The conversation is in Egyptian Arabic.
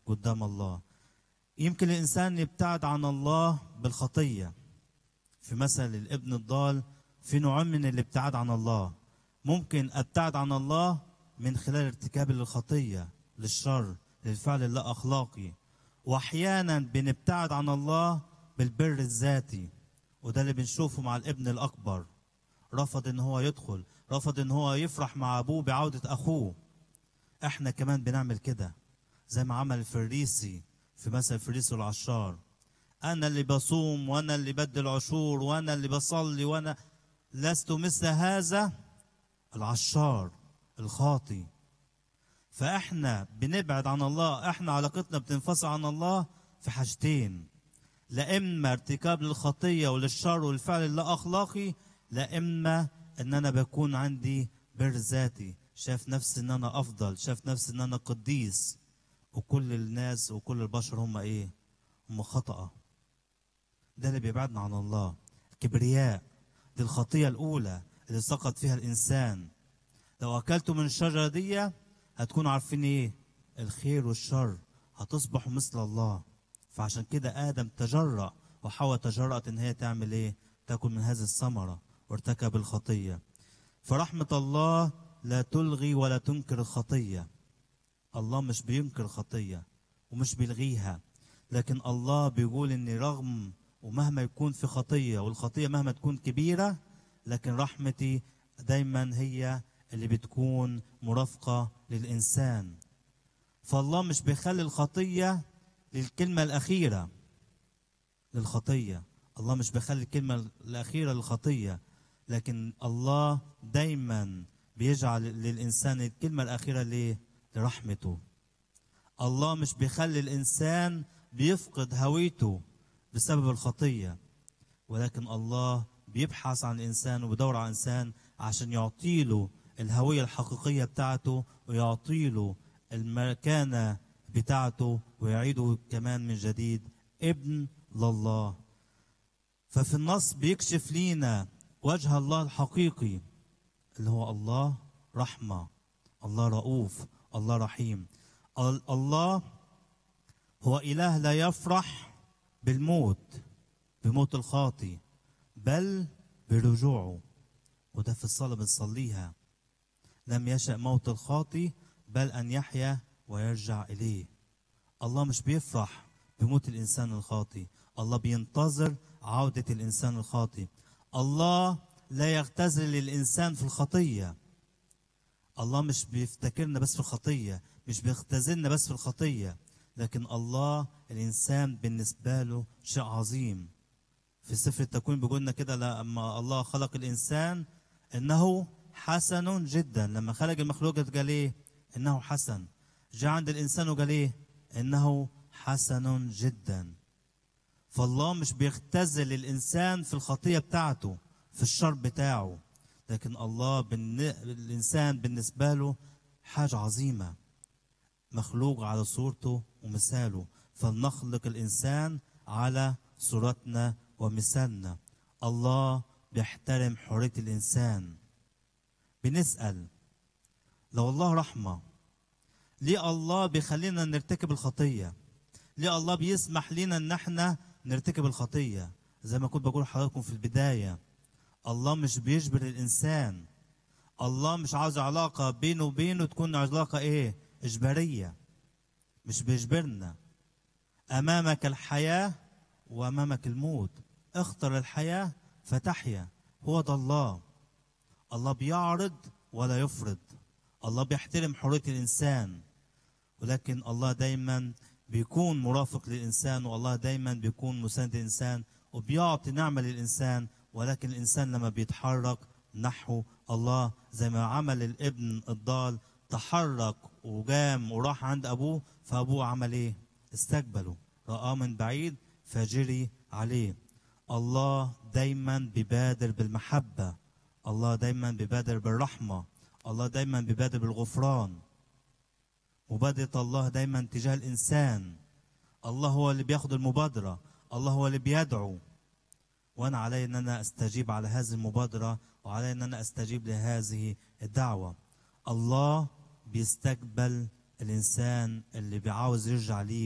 قدام الله يمكن الإنسان يبتعد عن الله بالخطية في مثل الابن الضال في نوع من الابتعاد عن الله ممكن ابتعد عن الله من خلال ارتكابي للخطية للشر للفعل اللا أخلاقي وأحيانا بنبتعد عن الله بالبر الذاتي وده اللي بنشوفه مع الابن الأكبر رفض ان هو يدخل رفض ان هو يفرح مع ابوه بعودة اخوه احنا كمان بنعمل كده زي ما عمل الفريسي في مثل الفريسي والعشار انا اللي بصوم وانا اللي بدي العشور وانا اللي بصلي وانا لست مثل هذا العشار الخاطي فاحنا بنبعد عن الله احنا علاقتنا بتنفصل عن الله في حاجتين لا اما ارتكاب للخطيه وللشر والفعل اللا اخلاقي لا اما ان انا بكون عندي بر ذاتي شايف نفسي ان انا افضل شايف نفسي ان انا قديس وكل الناس وكل البشر هم ايه هم خطأ ده اللي بيبعدنا عن الله الكبرياء دي الخطية الأولى اللي سقط فيها الإنسان لو أكلتوا من الشجرة دي هتكونوا عارفين إيه الخير والشر هتصبحوا مثل الله فعشان كده آدم تجرأ وحواء تجرأت إن هي تعمل إيه تاكل من هذه الثمرة وارتكب الخطية فرحمة الله لا تلغي ولا تنكر الخطية الله مش بينكر الخطية ومش بيلغيها لكن الله بيقول ان رغم ومهما يكون في خطية والخطية مهما تكون كبيرة لكن رحمتي دايما هي اللي بتكون مرافقة للإنسان فالله مش بيخلي الخطية للكلمة الأخيرة للخطية الله مش بيخلي الكلمة الأخيرة للخطية لكن الله دايما بيجعل للإنسان الكلمة الأخيرة ليه؟ لرحمته الله مش بيخلي الإنسان بيفقد هويته بسبب الخطية ولكن الله بيبحث عن الإنسان وبيدور على الإنسان عشان يعطيله الهوية الحقيقية بتاعته ويعطيله المكانة بتاعته ويعيده كمان من جديد ابن لله ففي النص بيكشف لينا وجه الله الحقيقي اللي هو الله رحمة الله رؤوف الله رحيم ال- الله هو إله لا يفرح بالموت بموت الخاطي بل برجوعه وده في الصلاة بنصليها لم يشأ موت الخاطي بل أن يحيا ويرجع إليه الله مش بيفرح بموت الإنسان الخاطي الله بينتظر عودة الإنسان الخاطي الله لا يغتزل الإنسان في الخطية الله مش بيفتكرنا بس في الخطية مش بيختزلنا بس في الخطية لكن الله الإنسان بالنسبة له شيء عظيم في سفر التكوين بيقول لنا كده لما الله خلق الإنسان إنه حسن جدا لما خلق المخلوقات قال إيه إنه حسن جاء عند الإنسان وقال إيه إنه حسن جدا فالله مش بيختزل الإنسان في الخطية بتاعته في الشر بتاعه لكن الله بالن... الإنسان بالنسبة له حاجة عظيمة مخلوق على صورته ومثاله فلنخلق الإنسان على صورتنا ومثالنا الله بيحترم حرية الإنسان بنسأل لو الله رحمة ليه الله بيخلينا نرتكب الخطية ليه الله بيسمح لنا ان احنا نرتكب الخطية زي ما كنت بقول لحضراتكم في البداية الله مش بيجبر الإنسان الله مش عاوز علاقة بينه وبينه تكون علاقة إيه؟ إجبارية مش بيجبرنا أمامك الحياة وأمامك الموت اختر الحياة فتحيا هو ده الله الله بيعرض ولا يفرض الله بيحترم حرية الإنسان ولكن الله دايما بيكون مرافق للإنسان والله دايما بيكون مساند للإنسان وبيعطي نعمة للإنسان ولكن الإنسان لما بيتحرك نحو الله زي ما عمل الابن الضال تحرك وقام وراح عند أبوه فأبوه عمل إيه؟ استقبله رآه من بعيد فجري عليه الله دايما بيبادر بالمحبة الله دايما بيبادر بالرحمة الله دايما بيبادر بالغفران مبادرة الله دايما تجاه الإنسان الله هو اللي بياخد المبادرة الله هو اللي بيدعو وأنا علي أن أنا أستجيب على هذه المبادرة وعلي أن أنا أستجيب لهذه الدعوة الله بيستقبل الإنسان اللي بيعاوز يرجع ليه